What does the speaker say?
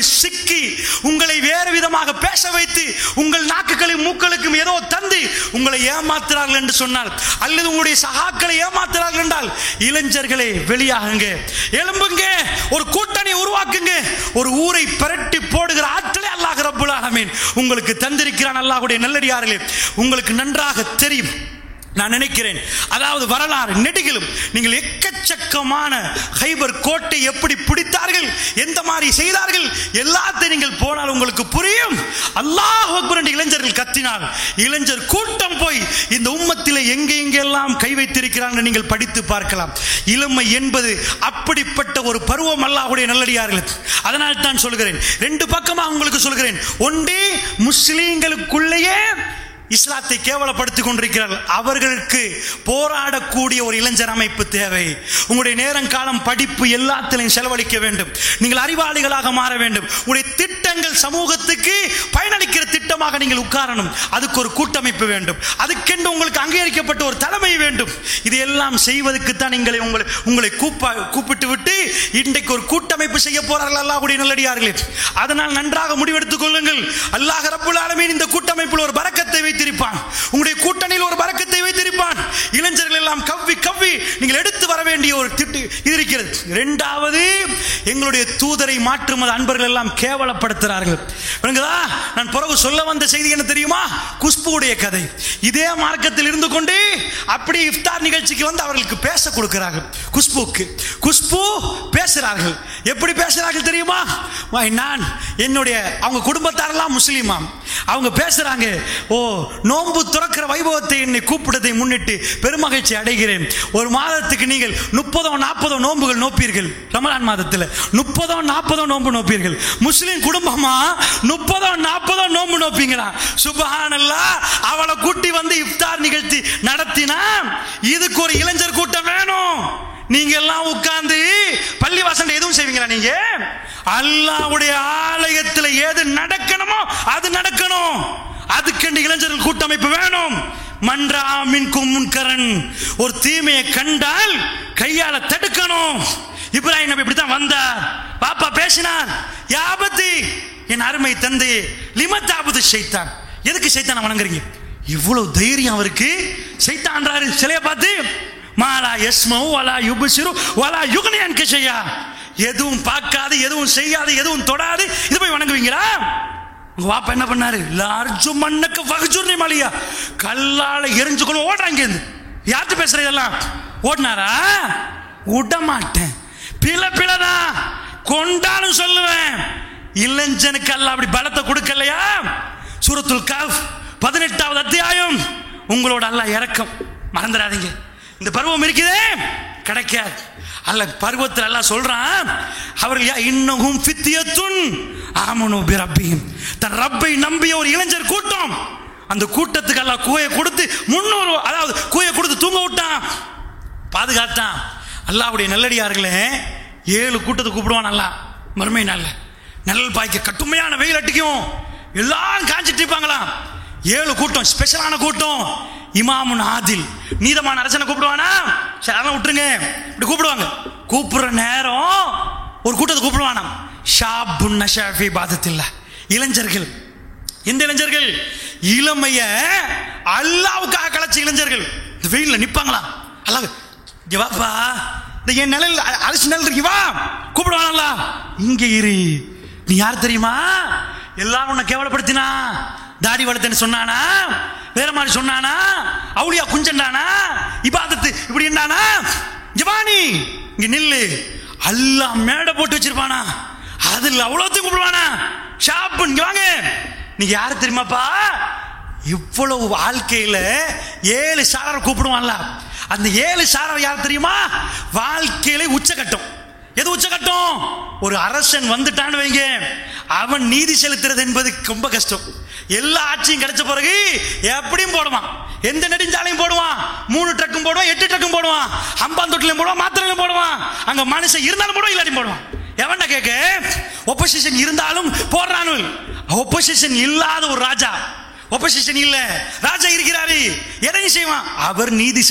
வலையில் சிக்கி உங்களை வேறு விதமாக பேச வைத்து உங்கள் நாக்குகளையும் மூக்களுக்கும் ஏதோ தந்து உங்களை ஏமாத்துறார்கள் என்று சொன்னால் அல்லது உங்களுடைய சகாக்களை ஏமாத்துறார்கள் என்றால் இளைஞர்களே வெளியாகுங்க எழும்புங்க ஒரு கூட்டணி உருவாக்குங்க ஒரு ஊரை பிரட்டி போடுகிற ஆற்றலை அல்லாஹ் ரப்புல் ஆலமீன் உங்களுக்கு தந்திருக்கிறான் அல்லாஹ்வுடைய நல்லடியார்களே உங்களுக்கு நன்றாக தெரியும் நான் நினைக்கிறேன் அதாவது வரலாறு நெடுகிலும் நீங்கள் எக்கச்சக்கமான ஹைபர் கோட்டை எப்படி பிடித்தார்கள் எந்த மாதிரி செய்தார்கள் எல்லாத்தையும் நீங்கள் போனால் உங்களுக்கு புரியும் அல்லாஹ் அக்பர் என்று இளைஞர்கள் கத்தினால் இளைஞர் கூட்டம் போய் இந்த உம்மத்தில் எங்கே எங்கெல்லாம் கை வைத்திருக்கிறார்கள் நீங்கள் படித்து பார்க்கலாம் இளமை என்பது அப்படிப்பட்ட ஒரு பருவம் அல்லாஹ்வுடைய நல்லடியார்கள் அதனால் தான் சொல்கிறேன் ரெண்டு பக்கமாக உங்களுக்கு சொல்கிறேன் ஒன்றே முஸ்லீம்களுக்குள்ளேயே இஸ்லாத்தை கேவலப்படுத்திக் கொண்டிருக்கிறார்கள் அவர்களுக்கு போராடக்கூடிய ஒரு இளைஞர் அமைப்பு தேவை உங்களுடைய நேரம் காலம் படிப்பு எல்லாத்திலையும் செலவழிக்க வேண்டும் நீங்கள் அறிவாளிகளாக மாற வேண்டும் உங்களுடைய திட்டங்கள் சமூகத்துக்கு பயனளிக்கிற திட்டமாக நீங்கள் உட்காரணும் அதுக்கு ஒரு கூட்டமைப்பு வேண்டும் அதுக்கென்று உங்களுக்கு அங்கீகரிக்கப்பட்ட ஒரு தலைமை வேண்டும் இது எல்லாம் செய்வதற்கு தான் நீங்களை உங்களை உங்களை கூப்பா கூப்பிட்டு விட்டு இன்றைக்கு ஒரு கூட்டமைப்பு செய்ய போறார்கள் அல்லாஹ்வுடைய நல்லடியார்களே அதனால் நன்றாக முடிவெடுத்துக் கொள்ளுங்கள் அல்லாஹ் ரப்புல் ஆலமீன் இந்த கூட்டமைப்பில் ஒரு பரக்கத்தை வைத்திருப்பான் உங்களுடைய கூட்டணியில் ஒரு பரக்கத்தை வைத்திருப்பான் இளைஞர்கள் எல்லாம் கவ்வி கவ்வி நீங்கள் எடுத்து வர வேண்டிய ஒரு திட்டு இது இருக்கிறது இரண்டாவது எங்களுடைய தூதரை மாற்றுமது அன்பர்கள் எல்லாம் கேவலப்படுத்துகிறார்கள் விளங்குதா நான் பிறகு சொல்ல வந்த செய்தி என்ன தெரியுமா குஷ்புடைய கதை இதே மார்க்கத்தில் இருந்து கொண்டு அப்படி இஃப்தார் நிகழ்ச்சிக்கு வந்து அவர்களுக்கு பேச கொடுக்கிறார்கள் குஷ்புக்கு குஷ்பு பேசுகிறார்கள் எப்படி பேசுகிறார்கள் தெரியுமா வை, நான் என்னுடைய அவங்க குடும்பத்தாரெல்லாம் முஸ்லீமாம் அவங்க பேசுறாங்க ஓ நோன்பு துறக்கிற வைபவத்தை என்னை கூப்பிட்டதை முன்னிட்டு பெருமகிழ்ச்சி அடைகிறேன் ஒரு மாதத்துக்கு நீங்கள் முப்பதோ நாற்பதோ நோன்புகள் நோப்பீர்கள் ரமலான் மாதத்தில் முப்பதோ நாற்பதோ நோன்பு நோப்பீர்கள் முஸ்லீம் குடும்பமா முப்பதோ நாற்பதோ நோன்பு நோப்பீங்களா சுபஹானல்லா அவளை கூட்டி வந்து இஃப்தார் நிகழ்ச்சி நடத்தினா இதுக்கு ஒரு இளைஞர் கூட்டம் வேணும் நீங்க எல்லாம் உட்கார்ந்து பள்ளி வாசல் எதுவும் செய்வீங்களா நீங்க அல்லாஹ்வுடைய ஆலயத்தில் ஏது நடக்கணுமோ அது நடக்கணும் அதுக்கென்று இளைஞர்கள் கூட்டமைப்பு வேணும் மன்றாமின் கும்முன்கரன் ஒரு தீமையை கண்டால் கையால தடுக்கணும் இப்ராஹிம் நபி இப்படித்தான் வந்தார் பாப்பா பேசினார் யாபத்தி என் அருமை தந்தை லிமத்தாபுது சைத்தான் எதுக்கு சைத்தான வணங்குறீங்க இவ்வளவு தைரியம் அவருக்கு சைத்தான்றாரு சிலையை பார்த்து மாலா யஸ்மவு வலா யுபசிரு வலா யுகனியான் கிஷையா எதுவும் பார்க்காது எதுவும் செய்யாது எதுவும் தொடாது இது போய் வணங்குவீங்களா உங்க வாப்பா என்ன பண்ணாரு லார்ஜு மண்ணுக்கு வகுஜுர்னி மலியா கல்லால எரிஞ்சு கொண்டு ஓடுறாங்க இருந்து யார்கிட்ட பேசுற இதெல்லாம் ஓடினாரா விட மாட்டேன் பிள பிளதான் கொண்டாலும் சொல்லுவேன் இளைஞனுக்கு அல்ல அப்படி பலத்தை கொடுக்கலையா சூரத்துல் காஃப் பதினெட்டாவது அத்தியாயம் உங்களோட அல்லாஹ் இறக்கம் மறந்துடாதீங்க இந்த பருவம் இருக்குதே கிடைக்காது அல்ல பருவத்தில் எல்லாம் சொல்றான் அவர்கள் யா இன்னகும் ஃபித்தியத்துன் ஆமனு பிரப்பியும் தன் ரப்பை நம்பிய ஒரு இளைஞர் கூட்டம் அந்த கூட்டத்துக்கு எல்லாம் கூயை கொடுத்து முன்னூறு அதாவது கூயை கொடுத்து தூங்க விட்டான் பாதுகாத்தான் அல்லாவுடைய நல்லடியார்களே ஏழு கூட்டத்தை கூப்பிடுவான் நல்லா மறுமை நாள்ல நிழல் பாய்க்க கட்டுமையான வெயில் அடிக்கும் எல்லாம் காஞ்சிட்டு இருப்பாங்களாம் ஏழு கூட்டம் ஸ்பெஷலான கூட்டம் இமாமுன் ஆதில் நீதமான அரசனை கூப்பிடுவானா சரி அதெல்லாம் விட்டுருங்க இப்படி கூப்பிடுவாங்க கூப்பிடுற நேரம் ஒரு கூட்டத்தை கூப்பிடுவானா ஷாபுன் நஷாஃபி பாதத்தில் இளைஞர்கள் எந்த இளைஞர்கள் இளமைய அல்லாவுக்காக கலைச்ச இளைஞர்கள் இந்த வெயில்ல நிப்பாங்களா அல்லாஹ் இங்க வாப்பா இந்த என் நிலையில் அரிசி நிழல் இருக்கு வா கூப்பிடுவானல்ல இங்க இரு நீ யார் தெரியுமா எல்லாரும் உன்னை கேவலப்படுத்தினா தாடி வளர்த்தேன்னு சொன்னானா வேற மாதிரி சொன்னானா அவுளியா குஞ்சண்டானா இபாதத்து இப்படி என்னானா ஜவானி இங்க நில்லு அல்லாஹ் மேடை போட்டு வச்சிருப்பானா அதுல அவ்வளோத்தையும் கூப்பிடுவானா ஷாப்பு இங்க வாங்க நீங்க யாரு தெரியுமாப்பா இவ்வளவு வாழ்க்கையில ஏழு சாரர் கூப்பிடுவான்ல அந்த ஏழு சாரர் யார் தெரியுமா வாழ்க்கையில உச்சகட்டம் எது உச்சகட்டம் ஒரு அரசன் வந்துட்டான்னு வைங்க அவன் நீதி செலுத்துறது என்பது ரொம்ப கஷ்டம் எல்லா ஆட்சியும் கிடைச்ச பிறகு எப்படியும் போடுவான் எந்த நெடுஞ்சாலையும் போடுவான் மூணு ட்ரக்கும் போடுவான் எட்டு ட்ரக்கும் போடுவான் அம்பாந்தொட்டிலையும் போடுவான் மாத்திரையிலும் போடுவான் அங்க மனுஷன் இருந்தாலும் போடுவான் இல்லாட்டியும் போடுவான் எவன்டா கேட்க ஒப்போசிஷன் இருந்தாலும் போடுறானு ஒப்போசிஷன் இல்லாத ஒரு ராஜா ஒப்போசிஷன் இல்ல ராஜா இருக்கிறாரு எதையும் செய்வான் அவர் நீதி